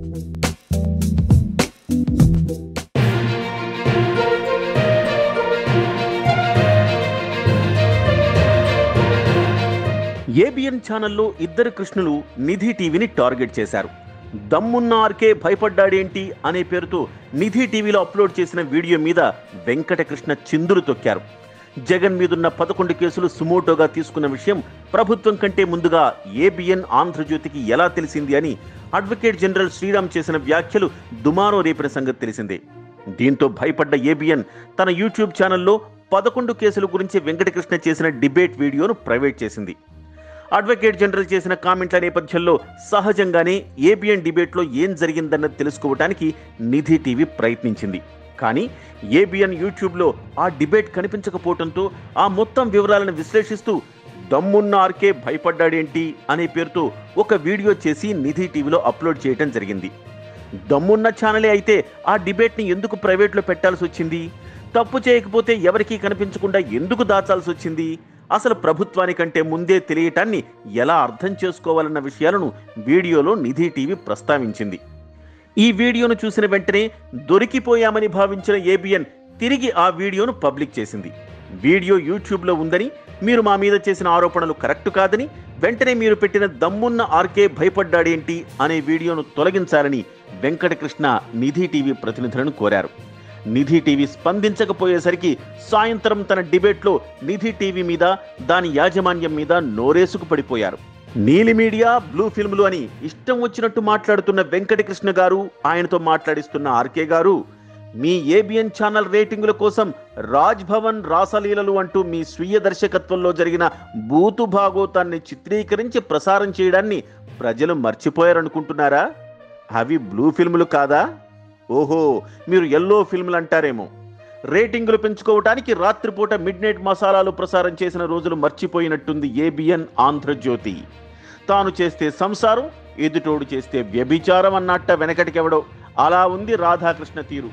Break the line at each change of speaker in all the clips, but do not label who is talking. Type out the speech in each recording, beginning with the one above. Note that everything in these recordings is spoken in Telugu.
ఏబిఎన్ ఛానల్లో ఇద్దరు కృష్ణులు నిధి టీవీని టార్గెట్ చేశారు దమ్మున్న ఆర్కే భయపడ్డాడేంటి అనే పేరుతో నిధి టీవీలో అప్లోడ్ చేసిన వీడియో మీద వెంకటకృష్ణ చిందులు తొక్కారు జగన్ మీదున్న పదకొండు కేసులు సుమోటోగా తీసుకున్న విషయం ప్రభుత్వం కంటే ముందుగా ఏబిఎన్ ఆంధ్రజ్యోతికి ఎలా తెలిసింది అని అడ్వకేట్ జనరల్ శ్రీరామ్ చేసిన వ్యాఖ్యలు దుమారో రేపిన సంగతి తెలిసిందే దీంతో భయపడ్డ ఏబిఎన్ తన యూట్యూబ్ ఛానల్లో పదకొండు కేసుల గురించి వెంకటకృష్ణ చేసిన డిబేట్ వీడియోను ప్రైవేట్ చేసింది అడ్వకేట్ జనరల్ చేసిన కామెంట్ల నేపథ్యంలో సహజంగానే ఏబిఎన్ డిబేట్లో ఏం జరిగిందన్నది తెలుసుకోవడానికి నిధి టీవీ ప్రయత్నించింది కానీ ఏబిఎన్ యూట్యూబ్లో ఆ డిబేట్ కనిపించకపోవడంతో ఆ మొత్తం వివరాలను విశ్లేషిస్తూ దమ్మున్న ఆర్కే భయపడ్డాడేంటి అనే పేరుతో ఒక వీడియో చేసి నిధి టీవీలో అప్లోడ్ చేయడం జరిగింది దమ్మున్న ఛానలే అయితే ఆ డిబేట్ని ఎందుకు ప్రైవేట్లో పెట్టాల్సి వచ్చింది తప్పు చేయకపోతే ఎవరికీ కనిపించకుండా ఎందుకు దాచాల్సి వచ్చింది అసలు ప్రభుత్వానికంటే ముందే తెలియటాన్ని ఎలా అర్థం చేసుకోవాలన్న విషయాలను వీడియోలో నిధి టీవీ ప్రస్తావించింది ఈ వీడియోను చూసిన వెంటనే దొరికిపోయామని భావించిన ఏబిఎన్ తిరిగి ఆ వీడియోను పబ్లిక్ చేసింది వీడియో యూట్యూబ్లో ఉందని మీరు మా మీద చేసిన ఆరోపణలు కరెక్ట్ కాదని వెంటనే మీరు పెట్టిన దమ్మున్న ఆర్కే భయపడ్డాడేంటి అనే వీడియోను తొలగించాలని వెంకటకృష్ణ నిధి టీవీ ప్రతినిధులను కోరారు నిధి టీవీ స్పందించకపోయేసరికి సాయంత్రం తన డిబేట్లో నిధి టీవీ మీద దాని యాజమాన్యం మీద నోరేసుకు పడిపోయారు నీలి మీడియా బ్లూ ఫిల్మ్లు అని ఇష్టం వచ్చినట్టు మాట్లాడుతున్న వెంకటకృష్ణ గారు ఆయనతో మాట్లాడిస్తున్న ఆర్కే గారు మీ ఏబిఎన్ ఛానల్ రేటింగుల కోసం రాజ్ భవన్ రాసలీలలు అంటూ మీ స్వీయ దర్శకత్వంలో జరిగిన బూతు భాగోతాన్ని చిత్రీకరించి ప్రసారం చేయడాన్ని ప్రజలు మర్చిపోయారనుకుంటున్నారా అవి బ్లూ ఫిల్ములు కాదా ఓహో మీరు ఎల్లో ఫిల్ములు అంటారేమో రేటింగులు పెంచుకోవటానికి రాత్రిపూట మిడ్ నైట్ మసాలాలు ప్రసారం చేసిన రోజులు మర్చిపోయినట్టుంది ఏబిఎన్ ఆంధ్రజ్యోతి తాను చేస్తే సంసారం ఎదుటోడు చేస్తే వ్యభిచారం అన్నట్ట వెనకటికెవడో అలా ఉంది రాధాకృష్ణ తీరు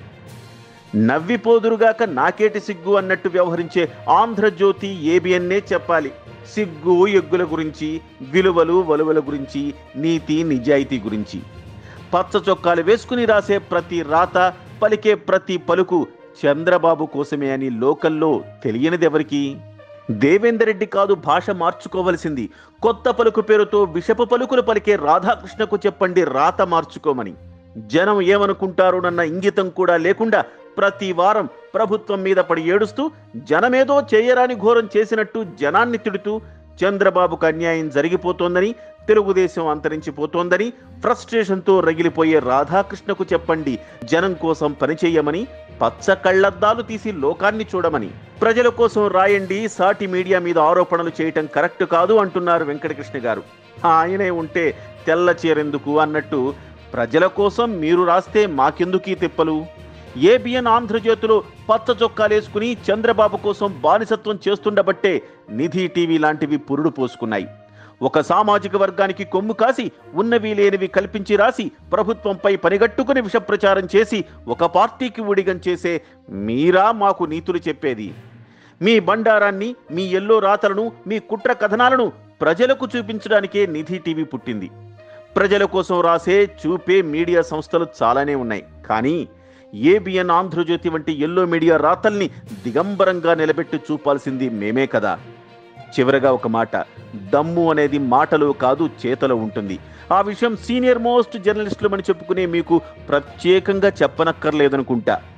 నవ్విపోదురుగాక నాకేటి సిగ్గు అన్నట్టు వ్యవహరించే ఆంధ్రజ్యోతి ఏబిఎన్నే చెప్పాలి సిగ్గు ఎగ్గుల గురించి విలువలు వలువల గురించి నీతి నిజాయితీ గురించి పచ్చ చొక్కాలు వేసుకుని రాసే ప్రతి రాత పలికే ప్రతి పలుకు చంద్రబాబు కోసమే అని లోకల్లో తెలియనిది ఎవరికి దేవేందర్ రెడ్డి కాదు భాష మార్చుకోవలసింది కొత్త పలుకు పేరుతో విషపు పలుకులు పలికే రాధాకృష్ణకు చెప్పండి రాత మార్చుకోమని జనం ఏమనుకుంటారోనన్న ఇంగితం కూడా లేకుండా ప్రతి వారం ప్రభుత్వం మీద పడి ఏడుస్తూ జనమేదో చేయరాని ఘోరం చేసినట్టు జనాన్ని తిడుతూ చంద్రబాబుకు అన్యాయం జరిగిపోతోందని తెలుగుదేశం అంతరించిపోతోందని ఫ్రస్ట్రేషన్తో రగిలిపోయే రాధాకృష్ణకు చెప్పండి జనం కోసం పనిచేయమని పచ్చ కళ్ళద్దాలు తీసి లోకాన్ని చూడమని ప్రజల కోసం రాయండి సాటి మీడియా మీద ఆరోపణలు చేయటం కరెక్ట్ కాదు అంటున్నారు వెంకటకృష్ణ గారు ఆయనే ఉంటే తెల్ల చీరెందుకు అన్నట్టు ప్రజల కోసం మీరు రాస్తే మాకెందుకీ తిప్పలు ఏబిఎన్ ఆంధ్రజ్యోతిలో పచ్చ చొక్కాలేసుకుని చంద్రబాబు కోసం బానిసత్వం చేస్తుండబట్టే నిధి టీవీ లాంటివి పురుడు పోసుకున్నాయి ఒక సామాజిక వర్గానికి కొమ్ము కాసి ఉన్నవి లేనివి కల్పించి రాసి ప్రభుత్వంపై పనిగట్టుకుని విషప్రచారం చేసి ఒక పార్టీకి ఊడిగం చేసే మీరా మాకు నీతులు చెప్పేది మీ బండారాన్ని మీ ఎల్లో రాతలను మీ కుట్ర కథనాలను ప్రజలకు చూపించడానికే నిధి టీవీ పుట్టింది ప్రజల కోసం రాసే చూపే మీడియా సంస్థలు చాలానే ఉన్నాయి కానీ ఏబిఎన్ ఆంధ్రజ్యోతి వంటి ఎల్లో మీడియా రాతల్ని దిగంబరంగా నిలబెట్టి చూపాల్సింది మేమే కదా చివరగా ఒక మాట దమ్ము అనేది మాటలో కాదు చేతలో ఉంటుంది ఆ విషయం సీనియర్ మోస్ట్ జర్నలిస్టులు అని చెప్పుకునే మీకు ప్రత్యేకంగా చెప్పనక్కర్లేదనుకుంటా